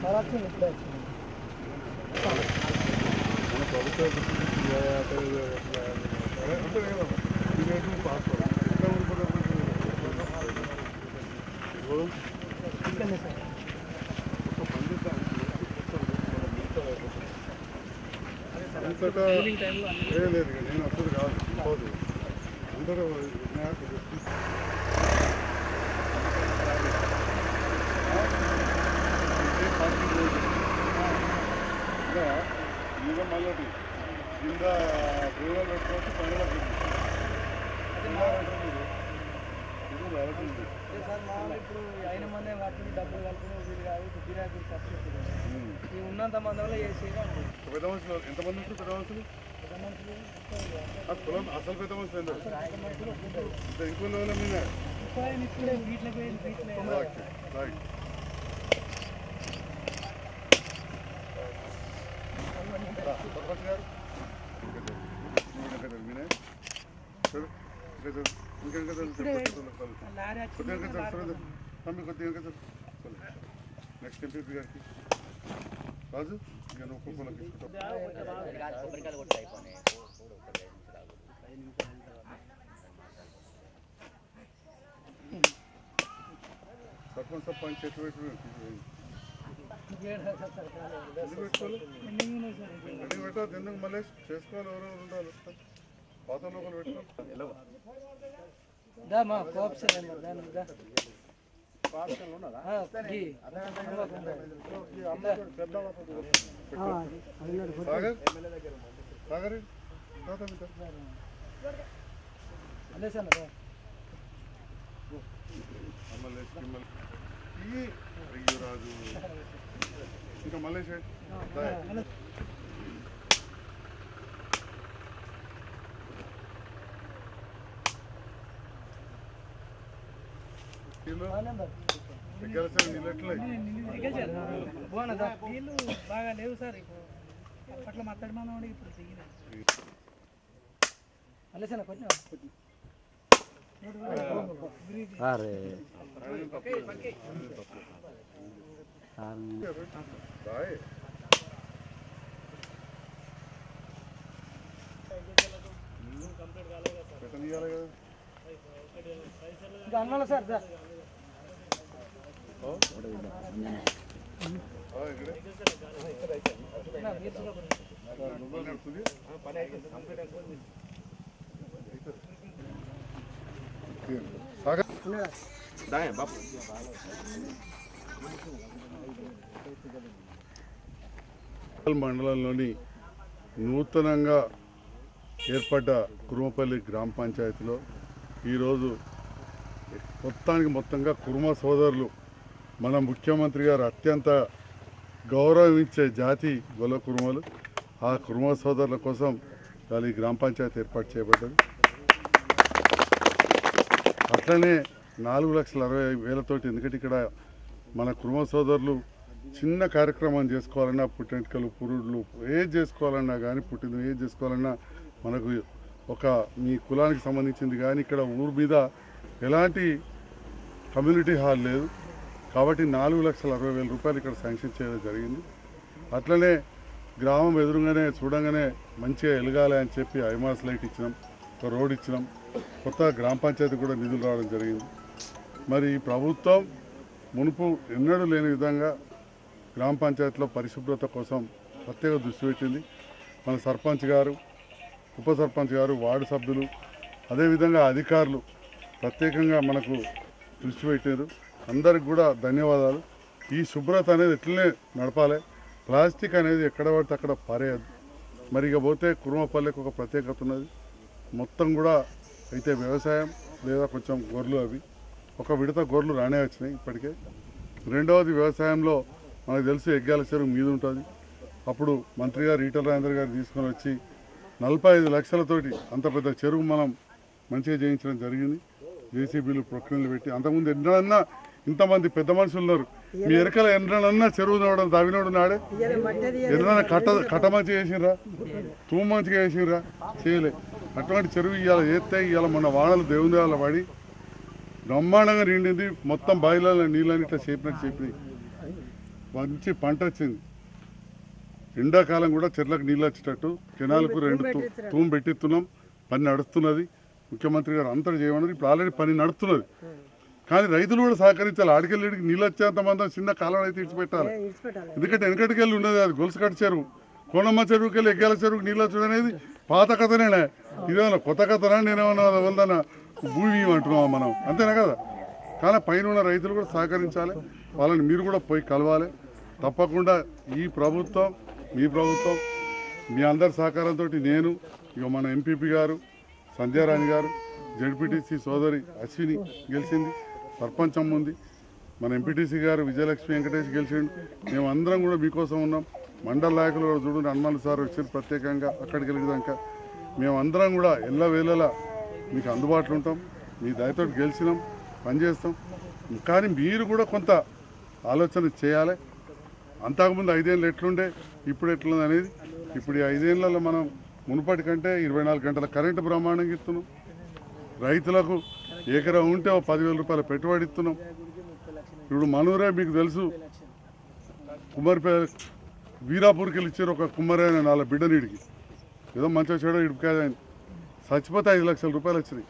మన ప్రభుత్వ దృష్టికి అదే అంతే కదా ఇవేంటి పాస్పోర్ట్ ఎట్లా ఉండిపోయినప్పుడు అంతటా ఏ లేదు ఇక నేను అప్పుడు కాదు పోదు అందరూ నాకు దృష్టి ఇదే పార్టీ రోజు ఇంకా మీద మళ్ళీ కింద దూరం పెట్టుకోవచ్చు పైన ఇది వెళ్తుంది సార్ మామూలు ఇప్పుడు అయిన మందే కట్టుకుని డబ్బులు కట్టుకుని వీలు కాదు ఇప్పుడు గిరాకీ ఖర్చు అవుతుంది. ఈ ఉన్నంత మంది వల్ల చేసేది అనుకోండి పెద్ద మనుషులు ఎంతమంది ఉంటారు పెద్ద మనుషులు ఆ కులం అసలు పెద్ద మనుషులు ఎందుకు ఇంకొన్ని వాళ్ళ మీద ఇప్పుడే బీట్లకు పోయింది బీట్లే రైట్ సర్పంచ్ గారు మీనే సరే ఇంకా ఇంకా లారీ వచ్చి కొద్దిగా ఇంకా సరే తమ్మి కొద్దిగా ఇంకా సరే నెక్స్ట్ ఎంపీ గారికి రాజు ఇంకా నువ్వు ఒక్కొక్కరికి సర్పంచ్ సర్పంచ్ చెట్టు పెట్టు ఎందుకు పెట్టుకోవాలి ఎందుకు పెట్టాలి ఎందుకు మళ్ళీ చేసుకోవాలి ఎవరెవరు ఉండాలి పాత లోకలు పెట్టుకోవాలి దా మా కోప్స్ దాన్ని దా ఆ, గీ. సాగర్ సాగర్ తాత మీతో. అదే సార్ రా. మల్లేష్ కిమ్మల్ ఈ అయ్యో రాజు ఇంకా మల్లేష్ ఏంటి? దా. నీళ్ళు ఎక్కడ సార్ నీళ్ళు ఎట్లయి? బాగున్నా దా. నీళ్ళు బాగా లేవు సార్ ఇప్పుడు అప్పట్లో మత్తడి మనం ఉండి ఇప్పుడు దిగినాయి అల్లే సార్ కొంచెం ఆయన తప్పు. రాయ్. పెట్టనీయాలి కదా ఇంకా అన్నాను సార్ దా. ఆ, ఇక్కడే నా మీరు చూడ. నువ్వు నడుస్తుంది సాగర్ మండలంలోని నూతనంగా ఏర్పడ్డ కురుమపల్లి గ్రామ పంచాయతీలో ఈరోజు మొత్తానికి మొత్తంగా కురుమ సోదరులు మన ముఖ్యమంత్రి గారు అత్యంత గౌరవించే జాతి గొల్ల కురుమలు ఆ కురుమ సోదరుల కోసం ఇవాళ ఈ గ్రామ పంచాయతీ ఏర్పాటు చేయబడ్డది అట్లనే నాలుగు లక్షల అరవై వేలతోటి ఎందుకంటే ఇక్కడ మన కుటుంబ సోదరులు చిన్న కార్యక్రమం చేసుకోవాలన్నా పుట్టెంటుకలు పురుడులు ఏది చేసుకోవాలన్నా కానీ పుట్టిన ఏది చేసుకోవాలన్నా మనకు ఒక మీ కులానికి సంబంధించింది కానీ ఇక్కడ ఊరు మీద ఎలాంటి కమ్యూనిటీ హాల్ లేదు కాబట్టి నాలుగు లక్షల అరవై వేల రూపాయలు ఇక్కడ శాంక్షన్ చేయడం జరిగింది అట్లనే గ్రామం ఎదురుగానే చూడంగానే మంచిగా ఎలగాలి అని చెప్పి ఐమాస్ లైట్ ఇచ్చినాం ఒక రోడ్ ఇచ్చినాం కొత్త గ్రామ పంచాయతీ కూడా నిధులు రావడం జరిగింది మరి ఈ ప్రభుత్వం మునుపు ఎన్నడూ లేని విధంగా గ్రామ పంచాయతీలో పరిశుభ్రత కోసం ప్రత్యేక దృష్టి పెట్టింది మన సర్పంచ్ గారు ఉప సర్పంచ్ గారు వార్డు సభ్యులు అదేవిధంగా అధికారులు ప్రత్యేకంగా మనకు దృష్టి పెట్టారు అందరికి కూడా ధన్యవాదాలు ఈ శుభ్రత అనేది ఎట్లనే నడపాలి ప్లాస్టిక్ అనేది ఎక్కడ పడితే అక్కడ పారేయద్దు మరి ఇక పోతే కురుమపల్లెకి ఒక ప్రత్యేకత ఉన్నది మొత్తం కూడా అయితే వ్యవసాయం లేదా కొంచెం గొర్రెలు అవి ఒక విడత గొర్రెలు రానే వచ్చినాయి ఇప్పటికే రెండవది వ్యవసాయంలో మనకు తెలుసు ఎగ్గాల చెరువు మీద ఉంటుంది అప్పుడు మంత్రి గారు ఈటల రాజేందర్ గారు తీసుకొని వచ్చి నలభై ఐదు లక్షలతోటి అంత పెద్ద చెరువు మనం మంచిగా చేయించడం జరిగింది జేసీబీలు ప్రొక్రీలు పెట్టి అంతకుముందు ఎన్నడన్నా ఇంతమంది పెద్ద మనుషులు ఉన్నారు మీ ఎరకల ఎన్నడన్నా చెరువు నోవడం తవ్వినోడు నాడే ఎన్నడన్నా కట్ట కట్ట మంచిగా చేసిండ్రా తూ మంచిగా చేసిండ్రా చేయలే అటువంటి చెరువు ఇవాళ చేస్తే ఇవాళ మొన్న వానలు దేవుని దేవాల పడి బ్రహ్మాండంగా నిండింది మొత్తం బాయిలలో నీళ్ళని ఇట్లా చేపినట్టు చెప్పినాయి మంచి పంట వచ్చింది ఎండాకాలం కూడా చెర్లకు నీళ్ళు వచ్చేటట్టు కెనాల్కు రెండు తూ- తూము పెట్టిస్తున్నాం పని నడుస్తున్నది ముఖ్యమంత్రి గారు అంతా చేయమన్నారు ఇప్పుడు ఆల్రెడీ పని నడుస్తున్నది కానీ రైతులు కూడా సహకరించాలి ఆడికెళ్ళి నీళ్ళు వచ్చేంత మంది చిన్న కాలం అయితే ఇడిచిపెట్టాలి ఇడిచిపెట్టాలి ఎందుకంటే వెనకటికి వెళ్ళి ఉన్నది అది గొలుసు కట్ట చెరువు కోనమ్మ చెరువుకి వెళ్ళి ఎగ్గాల చెరువుకి నీళ్ళు వచ్చడం అనేది పాత కథనేనే ఇదేమన్నా కొత్త కథనా నేనేమన్నా వల్దన్నా భూమి అంటున్నావా మనం అంతేనా కదా కానీ పైన ఉన్న రైతులు కూడా సహకరించాలి వాళ్ళని మీరు కూడా పోయి కలవాలి తప్పకుండా ఈ ప్రభుత్వం మీ ప్రభుత్వం మీ అందరి సహకారంతో నేను ఇక మన ఎంపీపీ గారు సంధ్యా రాణి గారు జడ్పీటీసీ సోదరి అశ్విని గెలిచింది సర్పంచ్ అమ్మ ఉంది మన ఎంపీటీసీ గారు విజయలక్ష్మి వెంకటేష్ గెలిచిండు మేము అందరం కూడా మీకోసం ఉన్నాం మండల నాయకులు కూడా చూడండి హనుమాన్ సార్ వచ్చారు ప్రత్యేకంగా అక్కడికి వెళ్ళేదాకా మేము అందరం కూడా ఎల్ల వేళలా మీకు అందుబాటులో ఉంటాం మీ దయతో గెలిచినాం పనిచేస్తాం కానీ మీరు కూడా కొంత ఆలోచన చేయాలి అంతకుముందు ఐదేళ్ళు ఎట్లుండే ఇప్పుడు ఎట్లుంది అనేది ఇప్పుడు ఈ ఐదేళ్లలో మనం మునుపటి కంటే ఇరవై నాలుగు గంటల కరెంటు బ్రహ్మాండంగా ఇస్తున్నాం రైతులకు ఎకరం ఉంటే ఓ పదివేల రూపాయల పెట్టుబడి ఇస్తున్నాం ఇప్పుడు మనూరే మీకు తెలుసు కుమ్మరిపే వీరాపూర్కి వెళ్ళి ఇచ్చారు ఒక కుమ్మరి ఆయన నాలుగు బిడ్డ నీడికి ఏదో మంచిగా చెడో ఇడుపుకాయ చచ్చిపోతే ఐదు లక్షల రూపాయలు వచ్చినాయి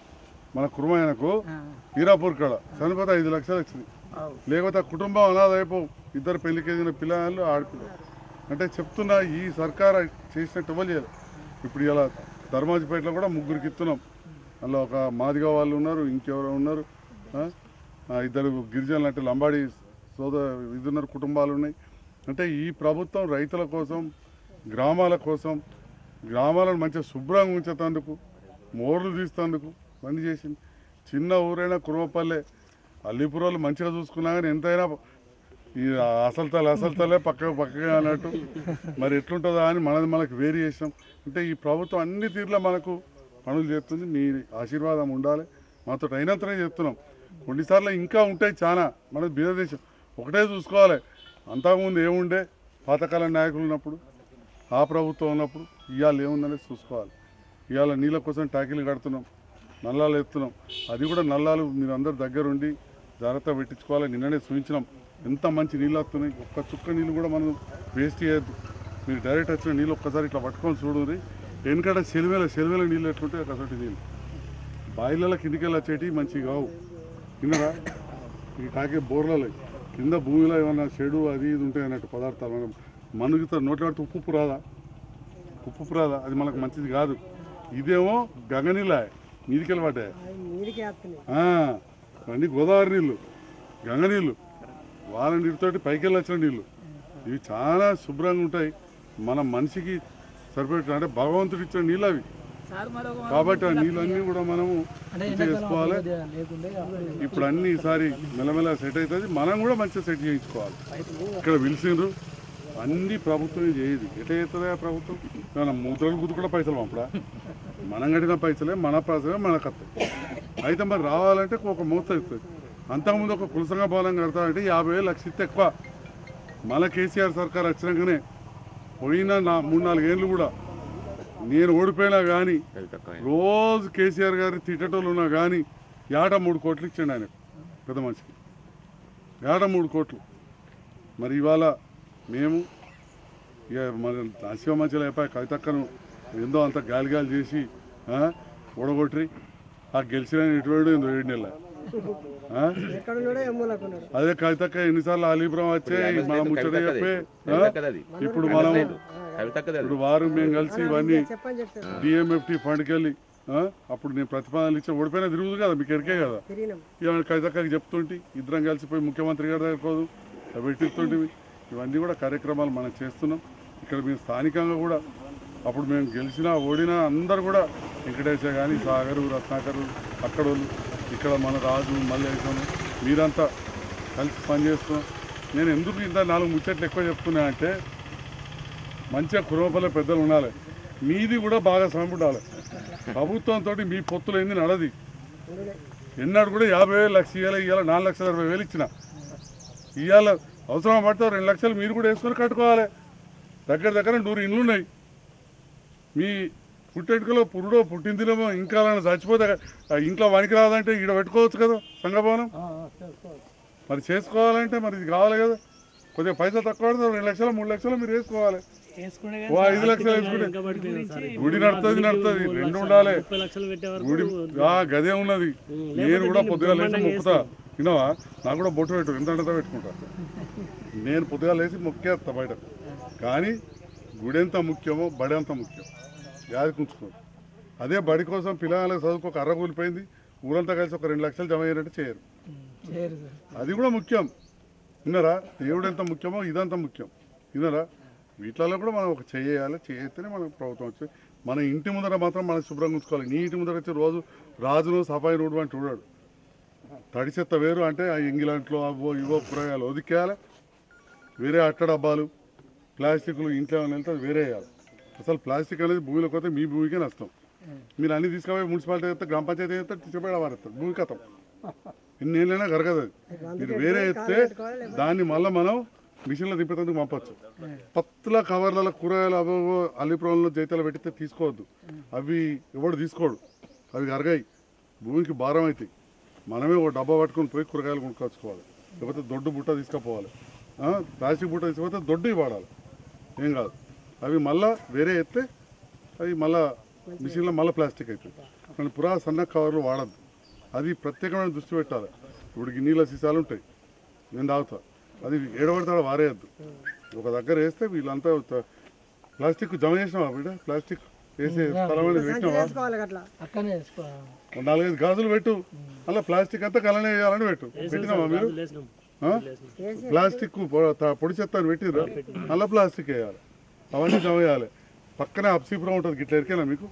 మన కుర్మాయనకు వీరాపూర్ కాడ చనిపోతే ఐదు లక్షలు వచ్చినాయి లేకపోతే ఆ కుటుంబం అనాథ అయిపో ఇద్దరు పెళ్లికి ఎదిగిన పిల్లలు ఆడపిల్లలు అంటే చెప్తున్నా ఈ సర్కార్ చేసినట్టు ఇవ్వాలి ఇప్పుడు ఇలా ధర్మాజిపేటలో కూడా ముగ్గురికి ఇస్తున్నాం అందులో ఒక మాదిగా వాళ్ళు ఉన్నారు ఇంకెవరో ఉన్నారు ఆ? ఆ, ఇద్దరు గిరిజనులు అంటే లంబాడి సోదర ఇది ఉన్నారు కుటుంబాలు ఉన్నాయి అంటే ఈ ప్రభుత్వం రైతుల కోసం గ్రామాల కోసం గ్రామాలను మంచిగా శుభ్రంగా ఉంచేందుకు మోర్లు తీస్తేందుకు పని చేసింది చిన్న ఊరైనా కురవపల్లె అల్లిపురాలు మంచిగా చూసుకున్నా కానీ ఎంతైనా ఈ అసలు తల అసలు తలే పక్క పక్కగా అన్నట్టు మరి ఎట్లుంటుందా అని మనది మనకు వేరు చేసాం అంటే ఈ ప్రభుత్వం అన్ని తీరులో మనకు పనులు చేస్తుంది మీ ఆశీర్వాదం ఉండాలి మాతో అయినంతనే చెప్తున్నాం కొన్నిసార్లు ఇంకా ఉంటాయి చాలా మన బీదదేశం ఒకటే చూసుకోవాలి అంతకుముందు ఏముండే పాతకాల నాయకులు ఉన్నప్పుడు ఆ ప్రభుత్వం ఉన్నప్పుడు ఇవాళ ఏముందనేది చూసుకోవాలి ఇవాళ నీళ్ళ కోసం ట్యాకిలు కడుతున్నాం నల్లాలు ఎత్తున్నాం అది కూడా నల్లాలు మీరు అందరు దగ్గరుండి జాగ్రత్త పెట్టించుకోవాలి నిన్ననే చూపించినాం ఎంత మంచి నీళ్ళు వస్తున్నాయి ఒక్క చుక్క నీళ్ళు కూడా మనం వేస్ట్ చేయొద్దు మీరు డైరెక్ట్ వచ్చిన నీళ్ళు ఒక్కసారి ఇట్లా పట్టుకొని చూడండి వెనకట సెలివేల సెలివేల నీళ్ళు ఎట్లుంటాయి ఒకసారి నీళ్ళు బాయిలలో కిందికెళ్ళి వచ్చేటి మంచివి కావు విన్నరా ఈ తాకే బోర్లలో కింద భూమిలో ఏమన్నా చెడు అది ఇది ఉంటాయి అన్నట్టు పదార్థాలు మనం మనుగుతా నోట్లో పడితే ఉప్పు ఉప్పు రాదా ఉప్పు ఉప్పు రాదా అది మనకు మంచిది కాదు ఇదేమో గంగనీళ్ళ మీదికెళ్ళి పడ్డాయి మీదికి వేస్తున్నాయి ఆ, ఇవన్నీ గోదావరి నీళ్ళు గంగ నీళ్ళు వాళ్ళ నీటితోటి పైకి వెళ్ళి వచ్చిన నీళ్ళు ఇవి చాలా శుభ్రంగా ఉంటాయి మన మనిషికి సరిపెట్టిన అంటే భగవంతుడు ఇచ్చిన నీళ్ళు అవి కాబట్టి ఆ నీళ్ళన్నీ కూడా మనము చేసుకోవాలి లేకుంటే ఇప్పుడు అన్ని ఈసారి మెల్లమెల్ల సెట్ అవుతుంది మనం కూడా మంచిగా సెట్ చేయించుకోవాలి ఇక్కడ పిలిచిండ్రు అన్ని ప్రభుత్వం చేయదు ఎట్లా అవుతుందా ప్రభుత్వం ఏమన్నా ముద్రలు గుర్తు కూడా పైసలు పంపడా మనం కట్టిన పైసలే మన పైసలే మనకు వస్తాయి అయితే మరి రావాలంటే ఒక మూత అవుతుంది అంతకుముందు ఒక కులసంగా భవనం కడతామంటే యాభై వేలు లక్ష ఇస్తే ఎక్కువ మళ్ళీ కేసీఆర్ సర్కార్ వచ్చినాకనే పోయిన నా మూడు నాలుగు ఏళ్ళు కూడా నేను ఓడిపోయినా కానీ రోజు కేసీఆర్ గారి తిట్టటోళ్ళు ఉన్నా కానీ ఏట మూడు కోట్లు ఇచ్చాడు ఆయన పెద్ద మనిషికి ఏట మూడు కోట్లు మరి ఇవాళ మేము ఇక మన శివ మంచిలో అయిపోయి కవితక్కను ఏందో అంత గాలి గాలి చేసి ఆ, ఓడగొట్టి ఆ గెలిచిన ఎటువంటి ఏందో ఏడు నెలల ఆ? ఎక్కడ ఉన్నాడో ఎమ్మలకున్నాడు అదే కవితక్క ఎన్నిసార్లు అలీపురం వచ్చే మన ముచ్చట చెప్పే ఆ? ఇప్పుడు మనం ఇప్పుడు వారు మేము కలిసి ఇవన్నీ చెప్పని చెప్తాను డిఎంఎఫ్టి ఫండ్కి వెళ్ళి ఆ? అప్పుడు నేను ప్రతిపాదనలు ఇచ్చి ఓడిపోయినా తిరుగుతుంది కదా మీకు ఎరికే కదా తిరిగినాం ఇవాళ కవితక్కకి చెప్తుంటే ఇద్దరం కలిసిపోయి ముఖ్యమంత్రి గారి దగ్గర పోదు పెట్టిస్తుంటివి ఇవన్నీ కూడా కార్యక్రమాలు మనం చేస్తున్నాం ఇక్కడ మేము స్థానికంగా కూడా అప్పుడు మేము గెలిచినా ఓడినా అందరు కూడా వెంకటేశ కానీ సాగరు రత్నాకరు అక్కడ వాళ్ళు ఇక్కడ మన రాజు మల్లేశం మీరంతా కలిసి పనిచేస్తున్నాం నేను ఎందుకు ఇంత నాలుగు ముచ్చట్లు ఎక్కువ చెప్తున్నా అంటే మంచిగా కురవపల్లె పెద్దలు ఉండాలి మీది కూడా బాగా ఉండాలి ప్రభుత్వంతో మీ పొత్తులు ఏంది నడది ఎన్నాడు కూడా యాభై వేలు లక్ష ఇవ్వాలి ఇవాళ నాలుగు లక్షల అరవై వేలు ఇచ్చిన ఇవాళ అవసరం పడితే రెండు లక్షలు మీరు కూడా వేసుకొని కట్టుకోవాలి దగ్గర దగ్గర నూరు ఇండ్లు ఉన్నాయి మీ పుట్టెంటుకలో పురుడో పుట్టిందిలేమో ఇంకా అలానే చచ్చిపోతే ఆ ఇంట్లో వనికి రాదంటే ఈడ పెట్టుకోవచ్చు కదా సంఘభవనం మరి చేసుకోవాలంటే మరి ఇది కావాలి కదా కొద్దిగా పైసలు తక్కువ పడితే రెండు లక్షలు మూడు లక్షలు మీరు వేసుకోవాలి వేసుకునే ఓ ఐదు లక్షలు వేసుకుంటే గుడి నడుతుంది నడుతుంది రెండు ఉండాలి ముప్పై లక్షలు పెట్టే వరకు గుడి ఆ గదే ఉన్నది నేను కూడా పొద్దుగా లేచి మొక్కుతా విన్నావా నాకు కూడా బొట్టు పెట్టు ఎంత అంటే పెట్టుకుంటా నేను పొద్దుగా లేచి మొక్కేస్తా బయట కానీ గుడి ఎంత ముఖ్యమో బడి ఎంత ముఖ్యం యాది కుంచుకోండి అదే బడి కోసం పిల్లలకు చదువుకు ఒక అర్ర కూలిపోయింది ఊరంతా కలిసి ఒక రెండు లక్షలు జమ అయ్యారంటే చేయరు చేయరు సార్ అది కూడా ముఖ్యం విన్నారా దేవుడు ఎంత ముఖ్యమో ఇదంత ముఖ్యం విన్నారా వీటిలలో కూడా మనం ఒక చేయాలి చేస్తేనే మన ప్రభుత్వం వచ్చి మన ఇంటి ముందర మాత్రం మనం శుభ్రంగా ఉంచుకోవాలి నీ ఇంటి ముందర వచ్చి రోజు రాజును సఫాయి రోడ్డు అని చూడాడు తడి చెత్త వేరు అంటే ఆ ఎంగిలాంట్లో అవో ఇవో కూరగాయలు ఒదికేయాలి వేరే అట్ట డబ్బాలు ప్లాస్టిక్లు ఇంట్లో ఏమైనా వెళ్తే అది వేరే వేయాలి అసలు ప్లాస్టిక్ అనేది భూమిలోకి పోతే మీ భూమికే నష్టం మీరు అన్ని తీసుకుపోయి మున్సిపాలిటీ అయితే గ్రామ పంచాయతీ అయితే తీసుకుపోయి వారేస్తారు భూమి కథం ఎన్నేళ్ళైనా కరగదు అది మీరు వేరే ఎత్తే దాన్ని మళ్ళీ మనం మిషన్లో తిప్పేందుకు పంపచ్చు పత్తుల కవర్లలో కూరగాయలు అవో అల్లిపురంలో జైతాలు పెట్టితే తీసుకోవద్దు అవి ఎవడు తీసుకోడు అవి కరగాయి భూమికి భారం అవుతాయి మనమే ఒక డబ్బా పట్టుకొని పోయి కూరగాయలు కొనుక్కొచ్చుకోవాలి లేకపోతే దొడ్డు బుట్ట తీసుకుపోవాలి ఆ, ప్లాస్టిక్ బుట్ట తీసుకపోతే దొడ్డు వాడాలి ఏం కాదు అవి మళ్ళా వేరే ఎత్తే అవి మళ్ళా మిషన్లో మళ్ళీ ప్లాస్టిక్ అవుతుంది కానీ పురా సన్న కవర్లు వాడద్దు అది ప్రత్యేకమైన దృష్టి పెట్టాలి ఇప్పుడు నీళ్ళ సీసాలు ఉంటాయి నేను తాగుతా అది ఏడబడతాడ వారేయద్దు ఒక దగ్గర వేస్తే వీళ్ళంతా త- ప్లాస్టిక్ జమ చేసినావా బిడ్డ ప్లాస్టిక్ వేసే స్థలం అనేది పెట్టినావా అక్కనే వేసుకోవాలి ఒక నాలుగైదు గాజులు పెట్టు అలా ప్లాస్టిక్ అంతా కలనే వేయాలని పెట్టు పెట్టినావా మీరు లేచినాం ఆ? ప్లాస్టిక్ పొ- త- పొడి చెత్త అని పెట్టిర్రా అలా ప్లాస్టిక్ వేయాలి అవన్నీ జమ చేయాలి పక్కనే అప్సీపురం ఉంటుంది గిట్ల ఎరికేనా మీకు